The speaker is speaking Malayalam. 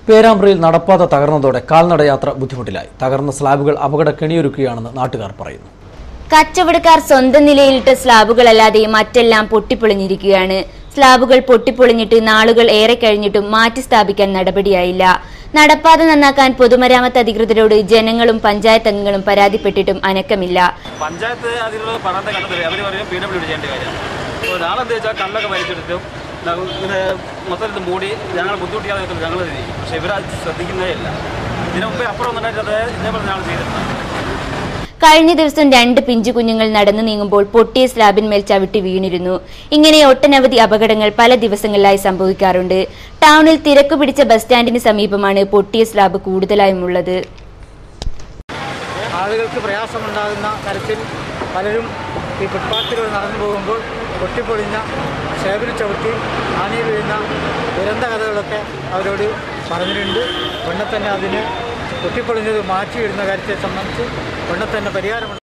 പേരാമ്പ്രയിൽ നടപ്പാത തകർന്നതോടെ കാൽനടയാത്ര ബുദ്ധിമുട്ടിലായി തകർന്ന സ്ലാബുകൾ അപകട കെണിയൊരുക്കുകയാണെന്ന് നാട്ടുകാർ പറയുന്നു കച്ചവടക്കാർ സ്വന്തം നിലയിലിട്ട സ്ലാബുകളല്ലാതെ മറ്റെല്ലാം പൊട്ടിപ്പൊളിഞ്ഞിരിക്കുകയാണ് സ്ലാബുകൾ പൊട്ടിപ്പൊളിഞ്ഞിട്ട് നാളുകൾ ഏറെ കഴിഞ്ഞിട്ടും മാറ്റി സ്ഥാപിക്കാൻ നടപടിയായില്ല നടപ്പാത നന്നാക്കാൻ പൊതുമരാമത്ത് അധികൃതരോട് ജനങ്ങളും പഞ്ചായത്ത് അംഗങ്ങളും പരാതിപ്പെട്ടിട്ടും അനക്കമില്ല പഞ്ചായത്ത് അധികൃതർ പറഞ്ഞ കണ്ടത് അവർ പറയും പി ഡബ്ല്യു ചെയ്യേണ്ട കാര്യം അപ്പോൾ നാളെന്താ വെച്ചാൽ കല്ലൊക്കെ വലിച്ചെടുത്തും ന- ഇങ്ങനെ മൊത്തം ഇത് മൂടി ഞങ്ങൾ ബുദ്ധിമുട്ടിയാതെ വെക്കുന്നത് ഞങ്ങൾ ചെയ്യും പക്ഷേ ഇവരത് ശ്രദ്ധിക്കുന്നേ ഇല്ല ഇതിനു മുമ്പേ അപ്പുറം ഒന്നുണ്ടായിട്ട് ഇതേപോലെ ഞങ്ങൾ ചെയ്തിട്ടുണ്ട് കഴിഞ്ഞ ദിവസം രണ്ട് പിഞ്ചു കുഞ്ഞുങ്ങൾ നടന്നു നീങ്ങുമ്പോൾ പൊട്ടിയ സ്ലാബിന്മേൽ ചവിട്ടി വീണിരുന്നു ഇങ്ങനെ ഒട്ടനവധി അപകടങ്ങൾ പല ദിവസങ്ങളിലായി സംഭവിക്കാറുണ്ട് ടൗണിൽ തിരക്കു പിടിച്ച ബസ് സ്റ്റാൻഡിന് സമീപമാണ് പൊട്ടിയ സ്ലാബ് കൂടുതലായും ഉള്ളത് ആളുകൾക്ക് പ്രയാസമുണ്ടാകുന്ന തരത്തിൽ പലരും ഈ ഫുട്പാത്തിലൂടെ നടന്നു പോകുമ്പോൾ പൊട്ടിപ്പൊളിഞ്ഞ ഷേബിൽ ചവിട്ടി ആണിയിൽ വീഴുന്ന ദുരന്ത കഥകളൊക്കെ അവരോട് പറഞ്ഞിട്ടുണ്ട് ഉടനെ തന്നെ അതിന് പൊട്ടിപ്പൊളിഞ്ഞത് മാറ്റിയിടുന്ന കാര്യത്തെ സംബന്ധിച്ച് ഉടനെ തന്നെ പരിഹാരമുണ്ട്